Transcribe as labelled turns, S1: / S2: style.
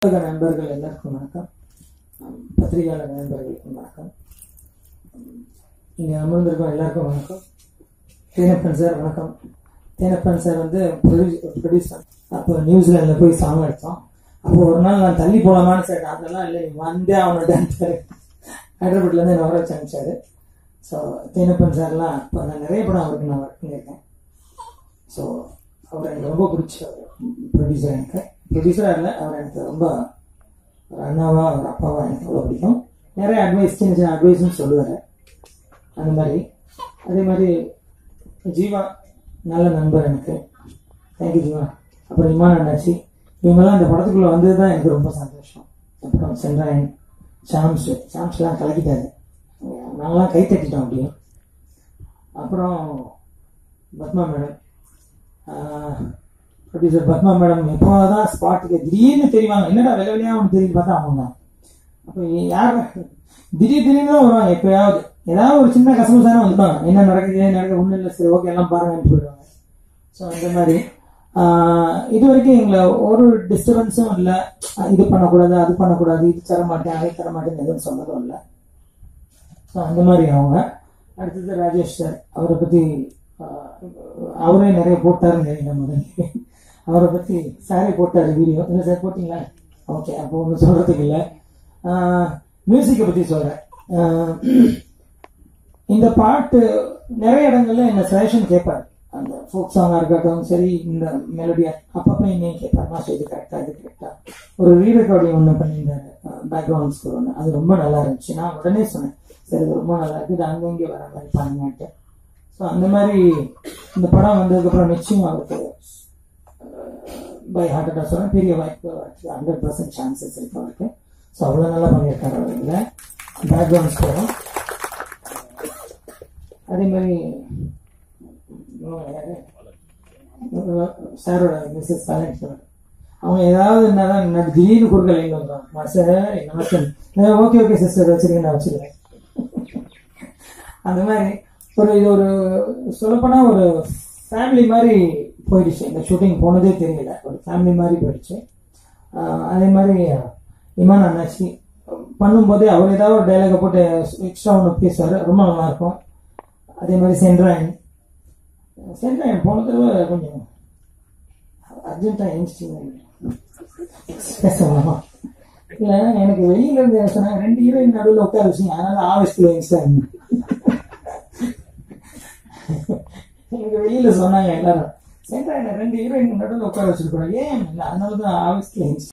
S1: ஊடக நண்பர்கள் எல்லாருக்கும் வணக்கம் உம், பத்திரிகையாளர் நண்பர்களுக்கும் வணக்கம் உம், இங்கே அமர்ந்திருக்கும் எல்லாருக்கும் வணக்கம் தேனப்பன் சார் வணக்கம் தேனப்பன் சார் வந்து ப்ரொடியூசர் அப்போ நியூசிலாண்டில் போய் சாங் எடுத்தோம் அப்போ ஒரு நாள் நான் தள்ளி போகலாமான்னு சரி அதெல்லாம் இல்லை நீ வந்தே அவனோட ஹைதராபாத்லேருந்து என்ன வர வச்சு அனுப்பிச்சாரு ஸோ தேனப்பன் சார்லாம் இப்போ நான் நிறைய படம் அவருக்கு நான் ஒர்க் பண்ணியிருக்கேன் ஸோ அவர் எனக்கு ரொம்ப பிடிச்ச ப்ரொடியூசர் எனக்கு ப்ரொடியூசராக இல்லை அவர் எனக்கு ரொம்ப ஒரு அண்ணாவா ஒரு அப்பாவா எனக்கு அவ்வளோ பிடிக்கும் நிறைய அட்வைஸ் சின்ன சின்ன அட்வைஸும் சொல்லுவார் அந்த மாதிரி அதே மாதிரி ஜீவா நல்ல நண்பர் எனக்கு தேங்க்யூ ஜீவா அப்புறம் இமான் அண்ணாச்சி இவங்கெல்லாம் இந்த படத்துக்குள்ளே வந்தது தான் எனக்கு ரொம்ப சந்தோஷம் அப்புறம் சென்றாயன் ஷாம்ஸ் ஷாம்ஸ்லாம் கலக்கிட்டாரு நாங்களாம் கை தட்டிட்டோம் அப்படியே அப்புறம் Padma madam producer Padma madam எப்போதான் ஸ்பாட்டுக்கு திடீர்னு தெரிவாங்க என்னடா வெள்ள வெளியாக ஒன்று தெரியுது பார்த்தா அவங்க தான் அப்போ யார் திடீர் திடீர்னு தான் வருவாங்க எப்பயாவது ஏதாவது ஒரு சின்ன கசமசான வந்துட்டாங்க என்ன நடக்குது ஏன் நடக்குது ஒன்றும் இல்லை சரி ஓகே எல்லாம் பாருங்கன்னு போயிடுவாங்க ஸோ அந்த மாதிரி ஆஹ் இது வரைக்கும் எங்களை ஒரு டிஸ்டர்பன்ஸும் இல்லை இது பண்ணக்கூடாது அது பண்ணக்கூடாது இது தர மாட்டேன் அதை தர மாட்டேன்னு எதுவும் சொன்னதும் இல்லை ஸோ அந்த மாதிரி அவங்க அடுத்தது ராஜேஷ் சார் அவரை பற்றி அவரே நிறைய போட்டாருன்னு நினைக்கிறேன் முதல்ல அவரை பற்றி சாரே போட்டார் வீடியோ இல்லை சார் போட்டிங்களா ஓகே அப்போ ஒன்றும் சொல்கிறதுக்கு இல்லை மியூசிக்கை பற்றி சொல்கிறேன் இந்த பாட்டு நிறைய இடங்கள்ல என்ன சஜஷன் கேட்பார் அந்த ஃபோக் சாங்காக இருக்கட்டும் சரி இந்த மெலடியா அப்பப்போ என்னையும் கேட்பார் மாஸ்டர் இது கரெக்டாக இது கரெக்டாக ஒரு ரீரெக்கார்டிங் ஒன்று பண்ணியிருந்தாரு பேக்ரவுண்ட் ஸ்கோர் ஒன்று அது ரொம்ப நல்லா இருந்துச்சு நான் உடனே சொன்னேன் சரி இது ரொம்ப நல்லா இருக்குது அங்கங்கே வர மாதிரி பண்ணுங்கன்ட்டு ஸோ அந்த மாதிரி இந்த படம் வந்ததுக்கப்புறம் நிச்சயம் அவருக்கு பை ஹார்ட் அட்டாக் சொல்கிறேன் பெரிய வாய்ப்பு ஹண்ட்ரட் பர்சன்ட் சான்சஸ் இருக்கு அவருக்கு ஸோ அவ்வளோ நல்லா பண்ணியிருக்காரு அவர் இதில் பேக்ரவுண்ட் ஸ்கோரும் அதே மாதிரி இவங்க யாரு? சாரோட மிஸ்ஸஸ் சாலன்ஸ்வர் அவங்க ஏதாவது என்னதான் நான் திடீர்னு குறுக்க லைன் வந்துடும் மாஸ்டர் நமஸ்தன் ஓகே ஓகே சிஸ்டர் வச்சிருக்கேன் நான் வச்சிருக்கேன் அந்த மாதிரி ஒரு இது ஒரு சொல்லப்போனா ஒரு ஃபேமிலி மாதிரி போயிடுச்சு இந்த ஷூட்டிங் போனதே தெரியல ஒரு ஃபேமிலி மாதிரி போயிடுச்சு ஆஹ் அதே மாதிரி இமான் அண்ணாச்சி பண்ணும்போதே அவர் ஏதாவது ஒரு டைலாக போட்டு எக்ஸ்ட்ரா ஒன்று பேசுவார் ரொம்ப நல்லா இருக்கும் அதே மாதிரி சென்ட்ராயன் சென்ட்ராயன் போன தடவை கொஞ்சம் அர்ஜென்ட்டாக எழுந்துச்சு பேசலாமா இல்லை எனக்கு வெளியில இருந்து சொன்னாங்க ரெண்டு ஹீரோயின் நடுவில் உட்கார வச்சுங்க அதனால ஆவேசத்தில் எழுந்துட்டாங்க எனக்கு வெளியில சொன்னாங்க எல்லாரும் சென்ட்ராயன் ரெண்டு ஹீரோயின் நடுவில் உட்கார வச்சிருக்கோம் ஏன் இல்லை அதனால தான் ஆவேசத்தில் எழுந்துச்சு